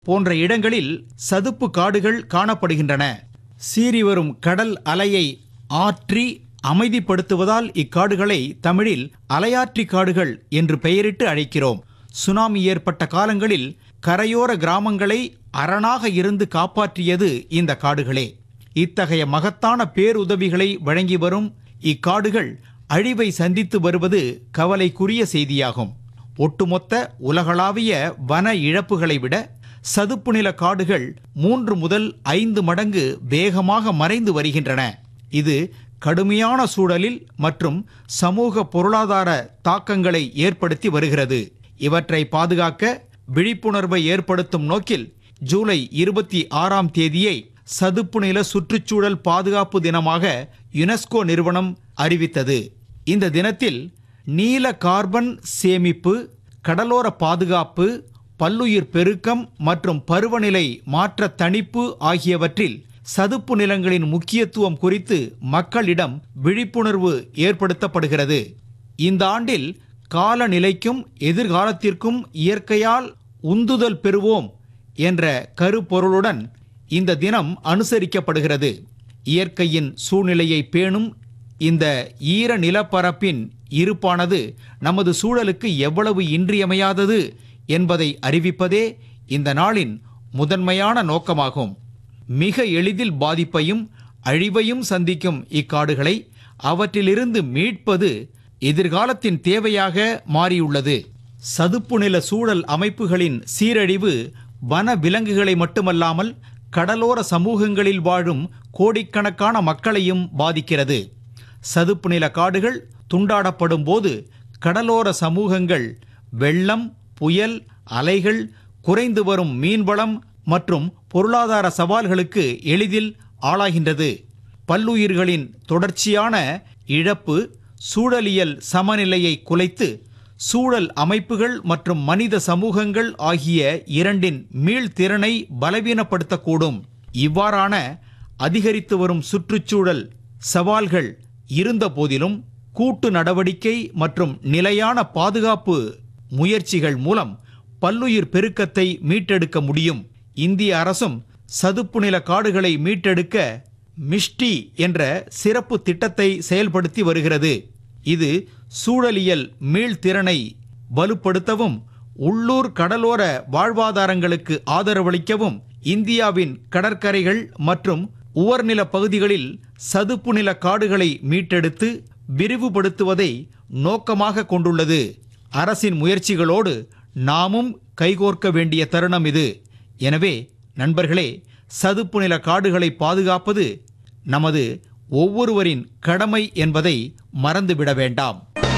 போன்ற இடங்களில் சதுப்பு காடுகள் காணப்படுகின்றன சீறிவரும் கடல் அலையை ஆற்றி அமைதிப்படுத்துவதால் இக்காடுகளை தமிழில் அலையாற்றி காடுகள் என்று பெயரிட்டு அழைக்கிறோம் சுனாமி ஏற்பட்ட காலங்களில் கரையோர கிராமங்களை அரணாக இருந்து காப்பாற்றியது இந்த காடுகளே இத்தகைய மகத்தான பேருதவிகளை வழங்கி வரும் இக்காடுகள் அழிவை சந்தித்து வருவது கவலைக்குரிய செய்தியாகும் ஒட்டுமொத்த உலகளாவிய வன இழப்புகளை விட சதுப்பு நில காடுகள் மூன்று முதல் ஐந்து மடங்கு வேகமாக மறைந்து வருகின்றன இது கடுமையான சூழலில் மற்றும் சமூக பொருளாதார தாக்கங்களை ஏற்படுத்தி வருகிறது இவற்றை பாதுகாக்க விழிப்புணர்வை ஏற்படுத்தும் நோக்கில் ஜூலை இருபத்தி ஆறாம் தேதியை சதுப்பு நில சுற்றுச்சூழல் பாதுகாப்பு தினமாக யுனெஸ்கோ நிறுவனம் அறிவித்தது இந்த தினத்தில் நீல கார்பன் சேமிப்பு கடலோர பாதுகாப்பு பல்லுயிர் பெருக்கம் மற்றும் பருவநிலை மாற்ற தணிப்பு ஆகியவற்றில் சதுப்பு நிலங்களின் முக்கியத்துவம் குறித்து மக்களிடம் விழிப்புணர்வு ஏற்படுத்தப்படுகிறது இந்த ஆண்டில் காலநிலைக்கும் எதிர்காலத்திற்கும் இயற்கையால் உந்துதல் பெறுவோம் என்ற கருப்பொருளுடன் இந்த தினம் அனுசரிக்கப்படுகிறது இயற்கையின் சூழ்நிலையை பேணும் இந்த ஈர நிலப்பரப்பின் இருப்பானது நமது சூழலுக்கு எவ்வளவு இன்றியமையாதது என்பதை அறிவிப்பதே இந்த நாளின் முதன்மையான நோக்கமாகும் மிக எளிதில் பாதிப்பையும் அழிவையும் சந்திக்கும் இக்காடுகளை அவற்றிலிருந்து மீட்பது எதிர்காலத்தின் தேவையாக மாறியுள்ளது சதுப்பு நில சூழல் அமைப்புகளின் சீரழிவு வன விலங்குகளை மட்டுமல்லாமல் கடலோர சமூகங்களில் வாழும் கோடிக்கணக்கான மக்களையும் பாதிக்கிறது சதுப்பு நில காடுகள் துண்டாடப்படும் போது கடலோர சமூகங்கள் வெள்ளம் புயல் அலைகள் குறைந்து வரும் மீன்வளம் மற்றும் பொருளாதார சவால்களுக்கு எளிதில் ஆளாகின்றது பல்லுயிர்களின் தொடர்ச்சியான இழப்பு சூழலியல் சமநிலையை குலைத்து சூழல் அமைப்புகள் மற்றும் மனித சமூகங்கள் ஆகிய இரண்டின் மீள்திறனை பலவீனப்படுத்தக்கூடும் இவ்வாறான அதிகரித்து வரும் சுற்றுச்சூழல் சவால்கள் இருந்த போதிலும் கூட்டு நடவடிக்கை மற்றும் நிலையான பாதுகாப்பு முயற்சிகள் மூலம் பல்லுயிர் பெருக்கத்தை மீட்டெடுக்க முடியும் இந்திய அரசும் சதுப்பு நில காடுகளை மீட்டெடுக்க மிஷ்டி என்ற சிறப்பு திட்டத்தை செயல்படுத்தி வருகிறது இது சூழலியல் மீள்திறனை வலுப்படுத்தவும் உள்ளூர் கடலோர வாழ்வாதாரங்களுக்கு ஆதரவளிக்கவும் இந்தியாவின் கடற்கரைகள் மற்றும் உவர்நில பகுதிகளில் சதுப்பு நில காடுகளை மீட்டெடுத்து விரிவுபடுத்துவதை நோக்கமாக கொண்டுள்ளது அரசின் முயற்சிகளோடு நாமும் கைகோர்க்க வேண்டிய தருணம் இது எனவே நண்பர்களே சதுப்பு நில காடுகளை பாதுகாப்பது நமது ஒவ்வொருவரின் கடமை என்பதை மறந்துவிட வேண்டாம்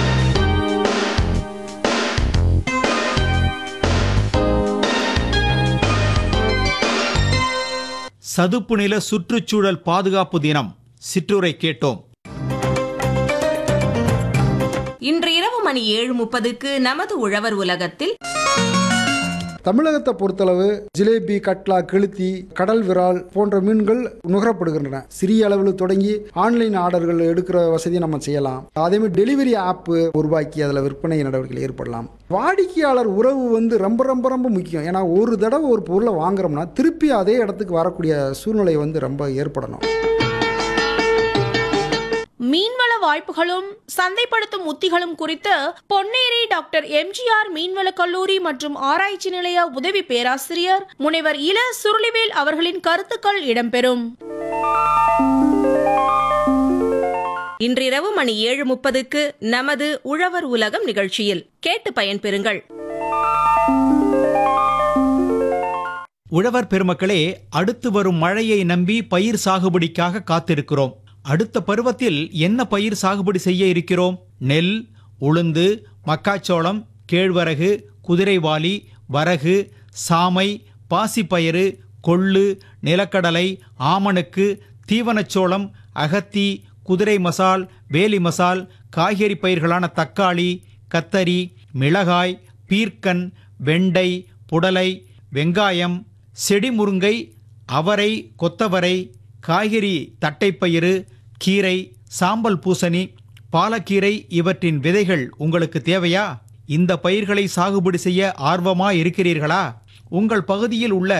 சதுப்பு நில சுற்றுச்சூழல் பாதுகாப்பு தினம் சிற்றுரை கேட்டோம் இன்று இரவு மணி ஏழு முப்பதுக்கு நமது உழவர் உலகத்தில் தமிழகத்தை பொறுத்தளவு ஜிலேபி கட்லா கெளுத்தி கடல் விரால் போன்ற மீன்கள் நுகரப்படுகின்றன சிறிய அளவில் தொடங்கி ஆன்லைன் ஆர்டர்கள் எடுக்கிற வசதியை நம்ம செய்யலாம் அதேமாதிரி டெலிவரி ஆப்பு உருவாக்கி அதில் விற்பனை நடவடிக்கைகள் ஏற்படலாம் வாடிக்கையாளர் உறவு வந்து ரொம்ப ரொம்ப ரொம்ப முக்கியம் ஏன்னா ஒரு தடவை ஒரு பொருளை வாங்குறோம்னா திருப்பி அதே இடத்துக்கு வரக்கூடிய சூழ்நிலை வந்து ரொம்ப ஏற்படணும் மீன்வள வாய்ப்புகளும் சந்தைப்படுத்தும் உத்திகளும் குறித்து பொன்னேரி டாக்டர் எம்ஜிஆர் மீன்வள கல்லூரி மற்றும் ஆராய்ச்சி நிலைய உதவி பேராசிரியர் முனைவர் இள சுருளிவேல் அவர்களின் கருத்துக்கள் இடம்பெறும் இன்றிரவு மணி ஏழு முப்பதுக்கு நமது உழவர் உலகம் நிகழ்ச்சியில் கேட்டு பயன்பெறுங்கள் உழவர் பெருமக்களே அடுத்து வரும் மழையை நம்பி பயிர் சாகுபடிக்காக காத்திருக்கிறோம் அடுத்த பருவத்தில் என்ன பயிர் சாகுபடி செய்ய இருக்கிறோம் நெல் உளுந்து மக்காச்சோளம் கேழ்வரகு குதிரைவாலி வரகு சாமை பாசிப்பயிறு கொள்ளு நிலக்கடலை ஆமணுக்கு தீவனச்சோளம் அகத்தி குதிரை மசால் வேலி மசால் காய்கறி பயிர்களான தக்காளி கத்தரி மிளகாய் பீர்க்கன் வெண்டை புடலை வெங்காயம் செடி முருங்கை அவரை கொத்தவரை காய்கறி தட்டைப்பயிறு கீரை சாம்பல் பூசணி பாலக்கீரை இவற்றின் விதைகள் உங்களுக்கு தேவையா இந்த பயிர்களை சாகுபடி செய்ய ஆர்வமா இருக்கிறீர்களா உங்கள் பகுதியில் உள்ள